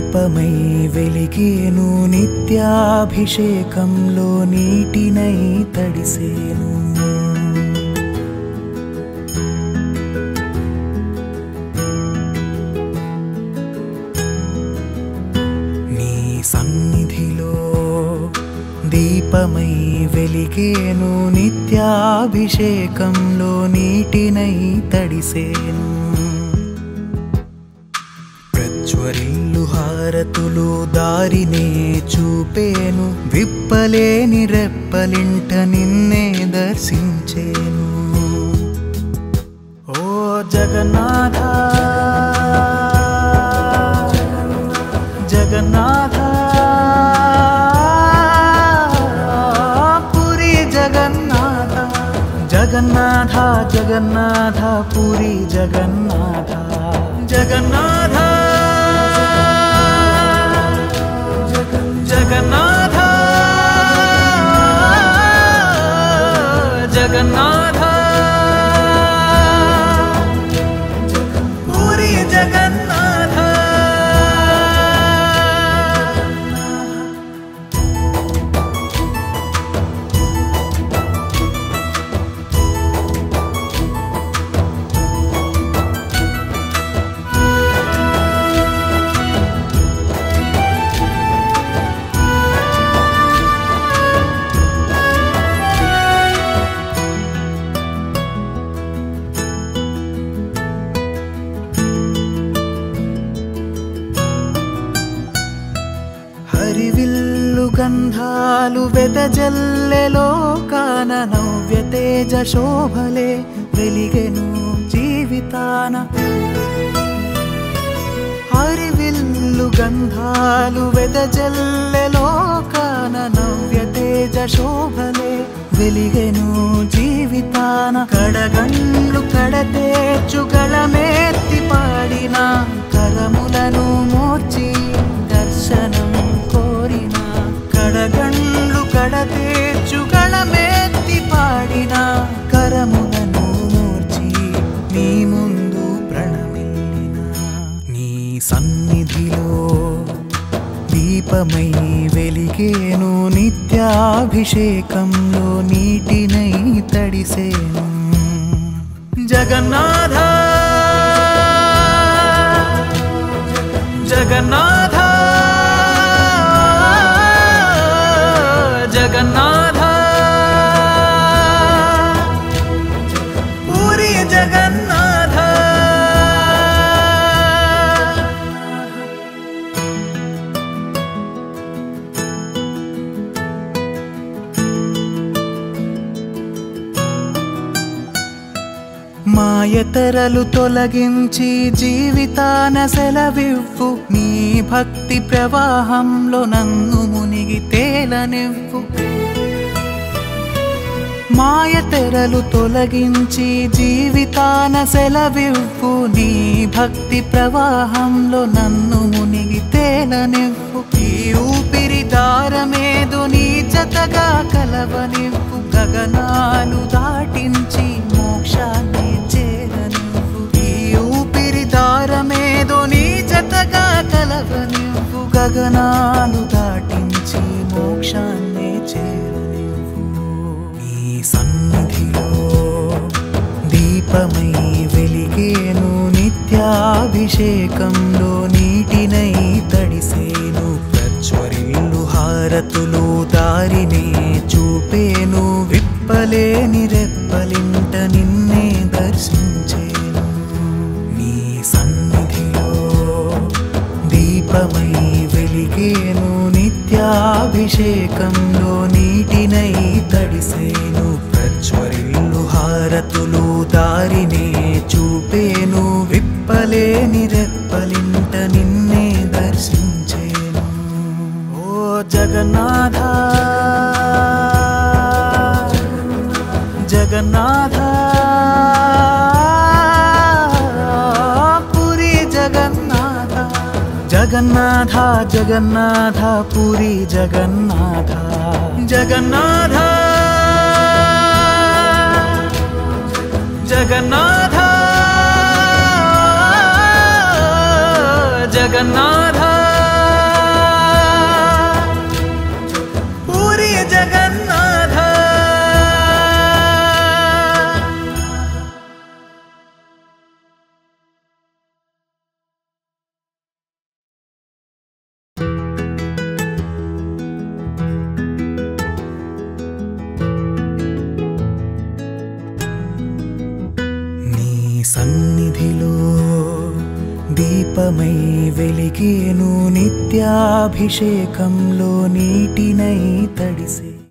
దీపమై వెలిగేను నిత్యాభిషేకంలో నీటినై తడిసేను నీ సన్నిధిలో దీపమై వెలిగేను నిత్యాభిషేకంలో నీటినై తడిసేను ప్రజ్వరిల్లు హారతులు దారినే చూపేను విప్పలేని రెప్పలింట నిన్నే దర్శించేను ఓ జగన్నాథ జగన్నాథ పురి జగన్నాథ జగన్నాథ జగన్నాథ పురి జగన్నాథ జగన్నాథ జగన్నాథ జగన్నాథ పూరి జగన్నాథ హరివిల్లు గంధాలు వెదజల్లెలో కాన నవ్య తేజ శోభలే వెలిగెను జీవితాన హరివిల్లు గంధాలు వెదజల్లెలో కాన నవ్య తేజ శోభలే వెలిగెను జీవితాన కడగండ్లు కడతేర్చు గళమేత్తి పాడిన కరములను మోర్చి దర్శనం కోరిన కడగండ్లు కడతేర్చు గళమేత్తి పాడిన కరములను మోర్చి నీ ముందు ప్రణమిల్లిన నీ సన్నిధిలో దీపమై వెలిగేను నిత్యాభిషేకంలో నీటినై తడిసేను జగన్నాథ జగన్నాథ జగన్నాథ పూరి జగన్నాథ మాయతరలు తొలగించి జీవితాన సెలవివ్వు నీ భక్తి ప్రవాహంలో నన్ను మునిగి తేలనివ్వు మాయతెరలు తొలగించి జీవితాన సెలవివ్వు నీ భక్తి ప్రవాహంలో నన్ను మునిగి తేలనివ్వు ఈ ఊపిరి దారమేదు నీ జతగా కలవనివ్వు గగనాలు దాటించి మోక్షాన్ని చేరనివ్వు ఈ ఊపిరి దారమేదో నీ జతగా కలవనివ్వు గగనాలు దాటించి మోక్షాన్ని చేరనివ్వు నీ సన్నిధిలో దీపమై వెలిగేను నిత్యాభిషేకంలో నీటినై తడిసేను ప్రజ్వరిల్లు హారతులు దారినే చూపేను విప్పలేని రెప్పలింట నిన్నే దర్శించేను నీ సన్నిధిలో దీపమై వెలిగేను నిత్యాభిషేకంలో నీటినై తడిసేను ప్రజ్వరిల్లు హారతులు దారినే చూపేను విప్పలేని రెప్పలింట నిన్నే దర్శించేను ఓ జగన్నాథ జగన్నాథ పురి జగన్నాథ జగన్నాథ జగన్నాథ పురి జగన్నాథ జగన్నాథ జగన్నాథ జగన్నాథ సన్నిధిలో దీపమై వెలిగేను నిత్యాభిషేకంలో నీటినై తడిసే